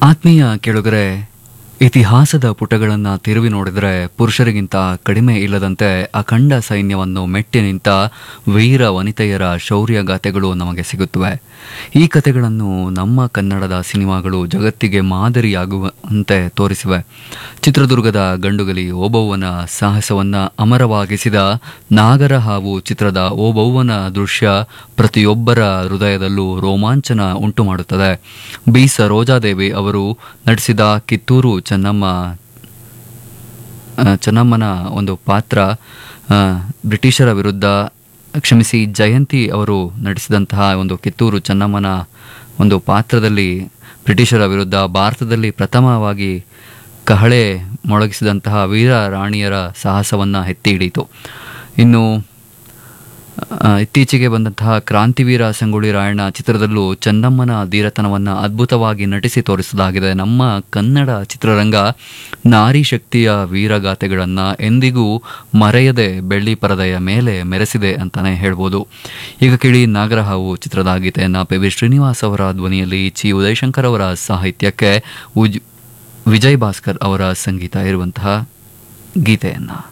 ಆತ್ಮೀಯ ಕೆಳಗರೆ ಇತಿಹಾಸದ ಪುಟಗಳನ್ನು ತಿರುವಿ ನೋಡಿದರೆ ಪುರುಷರಿಗಿಂತ ಕಡಿಮೆ ಇಲ್ಲದಂತೆ ಅಖಂಡ ಸೈನ್ಯವನ್ನು ಮೆಟ್ಟಿ ನಿಂತ ವೀರ ವನಿತೆಯರ ಶೌರ್ಯಗಾಥೆಗಳು ನಮಗೆ ಸಿಗುತ್ತವೆ ಈ ಕಥೆಗಳನ್ನು ನಮ್ಮ ಕನ್ನಡದ ಸಿನಿಮಾಗಳು ಜಗತ್ತಿಗೆ ಮಾದರಿಯಾಗುವಂತೆ ತೋರಿಸಿವೆ ಚಿತ್ರದುರ್ಗದ ಗಂಡುಗಲಿ ಓಬವ್ವನ ಸಾಹಸವನ್ನ ಅಮರವಾಗಿಸಿದ ನಾಗರ ಹಾವು ಚಿತ್ರದ ಓಬವ್ವನ ದೃಶ್ಯ ಪ್ರತಿಯೊಬ್ಬರ ಹೃದಯದಲ್ಲೂ ರೋಮಾಂಚನ ಉಂಟು ಮಾಡುತ್ತದೆ ಬಿ ಸರೋಜಾದೇವಿ ಅವರು ನಟಿಸಿದ ಕಿತ್ತೂರು ಚೆನ್ನಮ್ಮ ಆ, ಚೆನ್ನಮ್ಮನ ಒಂದು ಪಾತ್ರ ಆ, ಬ್ರಿಟಿಷರ ವಿರುದ್ಧ ಕ್ಷಮಿಸಿ ಜಯಂತಿ ಅವರು ನಟಿಸಿದಂತಹ ಒಂದು ಕಿತ್ತೂರು ಚೆನ್ನಮ್ಮನ ಒಂದು ಪಾತ್ರದಲ್ಲಿ ಬ್ರಿಟಿಷರ ವಿರುದ್ಧ ಭಾರತದಲ್ಲಿ ಪ್ರಥಮವಾಗಿ ಕಹಳೆ ಮೊಳಗಿಸಿದಂತಹ ವೀರ ರಾಣಿಯರ ಸಾಹಸವನ್ನು ಎತ್ತಿ ಹಿಡಿಯಿತು ಇನ್ನು ಆ, ಇತ್ತೀಚೆಗೆ ಬಂದಂತಹ ಕ್ರಾಂತಿವೀರ ಸಂಗೊಳ್ಳಿ ರಾಯಣ್ಣ ಚಿತ್ರದಲ್ಲೂ ಚೆನ್ನಮ್ಮನ ಧೀರತನವನ್ನು ಅದ್ಭುತವಾಗಿ ನಟಿಸಿ ತೋರಿಸಲಾಗಿದೆ ನಮ್ಮ ಕನ್ನಡ ಚಿತ್ರರಂಗ ನಾರಿ ಶಕ್ತಿಯ ವೀರಗಾಥೆಗಳನ್ನು ಎಂದಿಗೂ ಮರೆಯದೆ ಬೆಳ್ಳಿ ಪರದೆಯ ಮೇಲೆ ಮೆರೆಸಿದೆ ಅಂತಾನೆ ಹೇಳ್ಬೋದು ಈಗ ಕೇಳಿ ನಾಗರಹಾವು ಚಿತ್ರದ ಗೀತೆಯನ್ನು ಪಿ ವಿ ಶ್ರೀನಿವಾಸ್ ಅವರ ಧ್ವನಿಯಲ್ಲಿ ಚಿ ಉದಯಶಂಕರ್ ಅವರ ಸಾಹಿತ್ಯಕ್ಕೆ ಉಜ್ ವಿಜಯ್ ಭಾಸ್ಕರ್ ಅವರ ಸಂಗೀತ ಇರುವಂತಹ ಗೀತೆಯನ್ನು